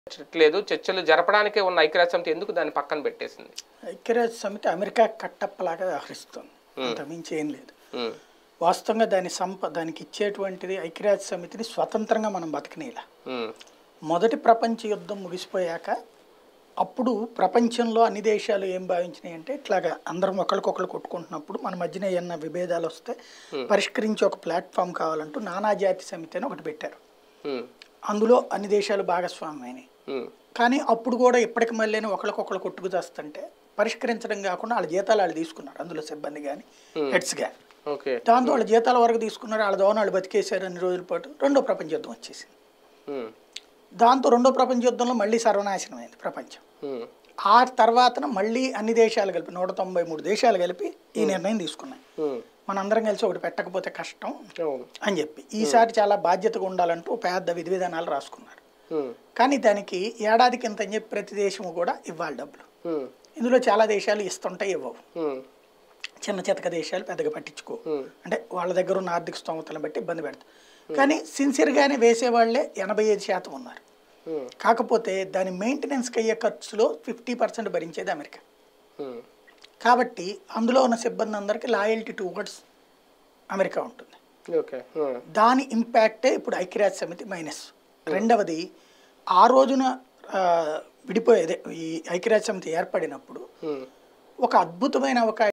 లేదు చర్చలు జరపడానికే ఉన్న ఐక్యరాజ్య సమితి ఎందుకు దాన్ని పక్కన పెట్టేసింది ఐక్యరాజ్య సమితి అమెరికా కట్టప్పలాగా వ్యవహరిస్తుంది అంతమించి ఏం లేదు ఉమ్, వాస్తవంగా దాని సంప దానికి ఇచ్చేటువంటిది ఐక్యరాజ్య సమితిని స్వతంత్రంగా మనం బతకనేలా ఉమ్, మొదటి ప్రపంచ యుద్ధం ముగిసిపోయాక అప్పుడు ప్రపంచంలో అన్ని దేశాలు ఏం భావించినాయి అంటే ఇట్లాగా అందరం ఒకరికొకరు కొట్టుకుంటున్నప్పుడు మన మధ్యన ఏమన్నా విభేదాలు వస్తే పరిష్కరించే ఒక ప్లాట్ఫామ్ కావాలంటూ నానాజాతి సమితి అని ఒకటి పెట్టారు ఉమ్, అందులో అన్ని దేశాలు భాగస్వామ్యమైనవి ఉమ్, కానీ అప్పుడు కూడా ఇప్పటికి మళ్ళీ ఒకరికొకరు కొట్టుకు చేస్తుంటే పరిష్కరించడం కాకుండా వాళ్ళ జీతాలు వాళ్ళు తీసుకున్నారు అందులో సిబ్బంది కానీ హెడ్స్ కానీ ఓకే దాంతో వాళ్ళ జీతాల వరకు తీసుకున్నారు వాళ్ళ దోన వాళ్ళు బతికేశారు అన్ని రోజుల పాటు రెండో ప్రపంచ యుద్ధం వచ్చేసింది ఉమ్, దాంతో రెండో ప్రపంచ యుద్ధంలో మళ్ళీ సర్వనాశనమైంది ప్రపంచం ఉమ్, ఆ తర్వాతన మళ్ళీ అన్ని దేశాలు కలిపి నూట తొంభై మూడు దేశాలు కలిపి ఈ నిర్ణయం తీసుకున్నాయి ఉమ్, మనందరం కలిసి ఒకటి పెట్టకపోతే కష్టం అవును అని చెప్పి ఈసారి చాలా బాధ్యతగా ఉండాలంటూ ఒక పెద్ద విధి విధానాలు రాసుకున్నారు ఉమ్, కానీ దానికి ఏడాదికి ఇంత అని చెప్పి ప్రతి దేశము కూడా ఇవ్వాలి డబ్బులు ఉమ్, ఇందులో చాలా దేశాలు ఇస్తుంటాయి ఇవ్వవు ఉమ్, చిన్న చితక దేశాలు పెద్దగా పట్టించుకో ఉమ్, అంటే వాళ్ళ దగ్గర ఉన్న ఆర్థిక స్తోమతలను బట్టి ఇబ్బంది పెడతారు కానీ సిన్సియర్గానే వేసేవాళ్లే ఎనభై ఐదు శాతం ఉన్నారు ఉమ్, కాకపోతే దాని మెయింటెనెన్స్కి అయ్యే ఖర్చులో ఫిఫ్టీ పర్సెంట్ భరించేది అమెరికా ఉమ్, కాబట్టి అందులో ఉన్న సిబ్బంది అందరికీ లాయల్టీ టువర్డ్స్ అమెరికా ఉంటుంది ఓకే ఉమ్, దాని ఇంపాక్టే ఇప్పుడు ఐక్యరాజ్య సమితి మైనస్ రెండవది ఆ రోజున ఆ, విడిపోయేదే ఈ ఐక్యరాజ్య సమితి ఏర్పడినప్పుడు ఉమ్, ఒక అద్భుతమైన అవకాశం